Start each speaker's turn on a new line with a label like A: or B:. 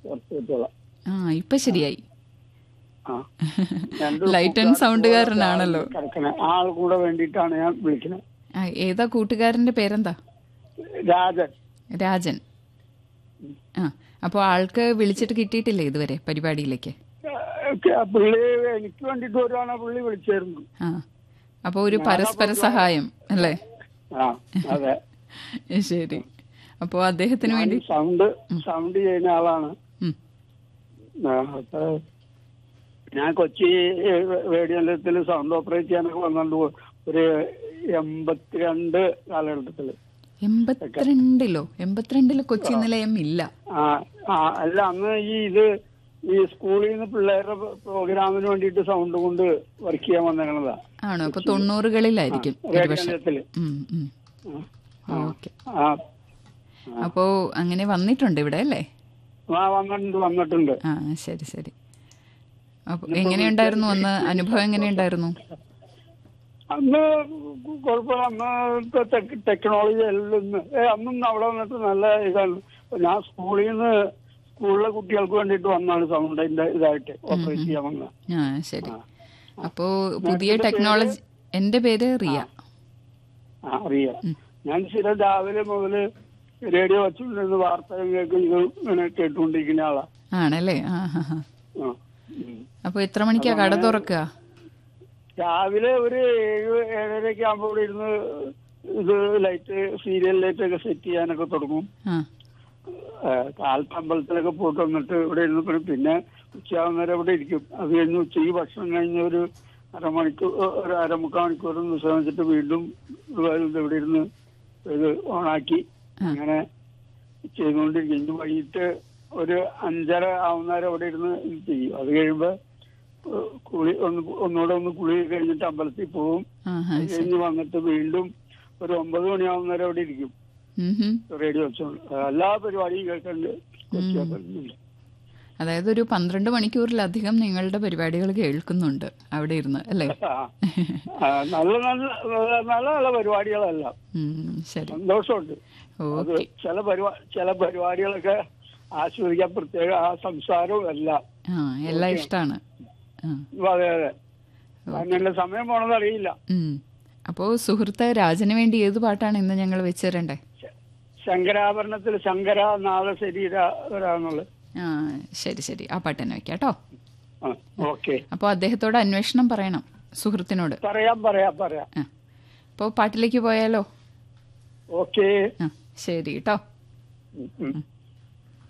A: കുറച്ച് കിട്ടോളാം
B: ആ ഇപ്പൊ ശരിയായി
A: ആ രണ്ട്
B: ലൈറ്റ് ആൻഡ് സൗണ്ടുകാരനാണല്ലോ
A: കിടക്കണേ ആൾ കൂടെ വേണ്ടിയിട്ടാണ് ഞാൻ വിളിക്കുന്നത്
B: ആ, ഏതാ കൂട്ടുകാരന്റെ പേരെന്താ
A: രാജൻ
B: രാജൻ ആ അപ്പോൾ ആൾക്ക് വിളിച്ചിട്ട് കിട്ടിയിട്ടില്ലേ ഇതുവരെ പരിപാടിയിലേക്ക്
A: ഏഹ് പുള്ളി എനിക്ക് വേണ്ടിയിട്ട് വരുവാണ് പുള്ളി വിളിച്ചായിരുന്നു
B: ആ അപ്പോൾ ഒരു പരസ്പര സഹായം അല്ലേ
A: ആ അതെ
B: ശരി അപ്പോൾ അദ്ദേഹത്തിന് വേണ്ടി
A: സൗണ്ട് സൗണ്ട് ചെയ്യുന്ന ആളാണ്
B: ഉം.
A: ആ, അപ്പൊ ഞാൻ കൊച്ചി റേഡിയോ നിലയത്തിൽ സൗണ്ട് ഓപ്പറേറ്റ് ചെയ്യാനൊക്കെ വന്നുകൊണ്ട് ഒരു എൺപത്തിരണ്ട് കാലഘട്ടത്തില്
B: എൺപത്തിരണ്ടിലോ എൺപത്തിരണ്ടില് കൊച്ചി നിലയം ഇല്ല
A: ആ ആ അല്ല അന്ന് ഈ ഇത് ഈ സ്കൂളിൽ നിന്ന് പിള്ളേരുടെ പ്രോഗ്രാമിന് വേണ്ടിയിട്ട് സൗണ്ട് കൊണ്ട് വർക്ക് ചെയ്യാൻ വന്നേക്കണതാ
B: ആണോ അപ്പൊ തൊണ്ണൂറുകളിലായിരിക്കും
A: റേഡിയോ
B: ഒരുപക്ഷെ
A: നിലയത്തില്
B: ഉം, ഉം.
A: ആ,
B: ഓക്കെ
A: ആ
B: അപ്പോ അങ്ങനെ വന്നിട്ടുണ്ട് ഇവിടെ അല്ലേ
A: ആ വന്നിട്ടുണ്ട് വന്നിട്ടുണ്ട്
B: ആ ശരി ശരി അപ്പൊ എങ്ങനെയുണ്ടായിരുന്നു അന്ന് അനുഭവം എങ്ങനെയുണ്ടായിരുന്നു
A: അന്ന് കുഴപ്പമില്ല അന്നത്തെ ടെക് ടെക്നോളജി എല്ലാം ഇന്ന് ഏ, അന്നും അവിടെ വന്നിട്ട് നല്ല ഇതാണ് ഇപ്പൊ ഞാൻ സ്കൂളിൽ നിന്ന് സ്കൂളിലെ കുട്ടികൾക്ക് വേണ്ടിയിട്ട് വന്നാണ് സൗണ്ടിന്റെ ഇതായിട്ട് ഓപ്പറേറ്റ് ചെയ്യാൻ വന്ന
B: ആ ശരി അപ്പോ പുതിയ ടെക്നോളജി എന്റെ പേര് റിയ
A: ആ അറിയാം ഞാൻ സ്ഥിരം രാവിലെ മുതല് റേഡിയോ വെച്ചുകൊണ്ടിരുന്ന വാർത്തകൾ കേൾക്കും ഇത് ഇങ്ങനെ കേട്ടുകൊണ്ടിരിക്കുന്ന ആളാ
B: ആണല്ലേ ആ ഹാ ഹാ
A: ആ. ഉം.
B: അപ്പൊ എത്ര മണിക്കാ കട തുറക്കുക
A: രാവിലെ ഒരു ഏഴ് ഏഴരയൊക്കെ ആകുമ്പോൾ ഇവിടെ ഇരുന്ന് ഇത് ലൈറ്റ് സീരിയൽ ലൈറ്റ് ഒക്കെ സെറ്റ് ചെയ്യാനൊക്കെ തുടങ്ങും
B: ആ
A: കാലത്ത് അമ്പലത്തിലൊക്കെ പോയിട്ട് വന്നിട്ട് ഇവിടെ ഇരുന്ന് പിന്നെ പിന്നെ ഉച്ചയാവുന്നേരം ഇവിടെ ഇരിക്കും അത് കഴിഞ്ഞ് ഉച്ചയ്ക്ക് ഭക്ഷണം കഴിഞ്ഞ ഒരു അരമണിക്കൂർ ഒരു അരമുക്കാൽ മണിക്കൂർ വിശ്രമിച്ചിട്ട് വീണ്ടും ഇത് ഇവിടെ ഇരുന്ന് ഇത് ഓണാക്കി അങ്ങനെ ചെയ്തുകൊണ്ടിരിക്കും ഇനി വൈകിട്ട് ഒരു അഞ്ചര ആവുന്നേരം ഇവിടെ ഇരുന്ന് ഇത് ചെയ്യും അത് കഴിയുമ്പോ ഏഹ് കുളി ഒന്ന് ഒന്നുകൂടെ ഒന്ന് കുളി കഴിഞ്ഞിട്ട് അമ്പലത്തിൽ പോകും
B: ആ ഹാ
A: അത് കഴിഞ്ഞ് വന്നിട്ട് വീണ്ടും ഒരു ഒമ്പത് മണിയാവുന്നേരം അവിടെ ഇരിക്കും
B: ഉം ഹും.
A: റേഡിയോ വെച്ചോണ്ട് എല്ലാ പരിപാടിയും കേൾക്കണ്ട് കൊച്ചി കേൾക്കുന്നുണ്ട്
B: അതായത് ഒരു പന്ത്രണ്ട് മണിക്കൂറിലധികം നിങ്ങളുടെ പരിപാടികൾ കേൾക്കുന്നുണ്ട് അവിടെ ഇരുന്ന് അല്ലേ
A: ആ. ആ, നല്ല നല്ല നല്ല നല്ല പരിപാടികളല്ല
B: ഉം, ശരി
A: സന്തോഷമുണ്ട് അത്
B: ഓക്കെ
A: ചില പരിപാടി ചില പരിപാടികളൊക്കെ ആസ്വദിക്കാൻ പ്രത്യേക ആ സംസാരവും എല്ലാം
B: ആ എല്ലാം ഇഷ്ടമാണ് ആ
A: അതെ അതെ അങ്ങനെ സമയം പോണത് അറിയില്ല
B: ഉം. അപ്പോ സുഹൃത്ത് രാജന് വേണ്ടി ഏത് പാട്ടാണ് ഇന്ന് ഞങ്ങൾ വെച്ച് തരണ്ടേ
A: ശങ്കരാഭരണത്തിൽ ശങ്കര നാള ശരീര വരാന്നുള്ളത്
B: ആ ശരി ശരി ആ പാട്ട് തന്നെ വെക്കാം കേട്ടോ
A: ഓക്കെ
B: അപ്പോൾ അദ്ദേഹത്തോട് അന്വേഷണം പറയണം സുഹൃത്തിനോട്
A: പറയാം പറയാം പറയാം
B: ആ അപ്പോൾ പാട്ടിലേക്ക് പോയാലോ
A: ഓക്കെ
B: ആ ശരി കേട്ടോ
A: ഉം, ഉം.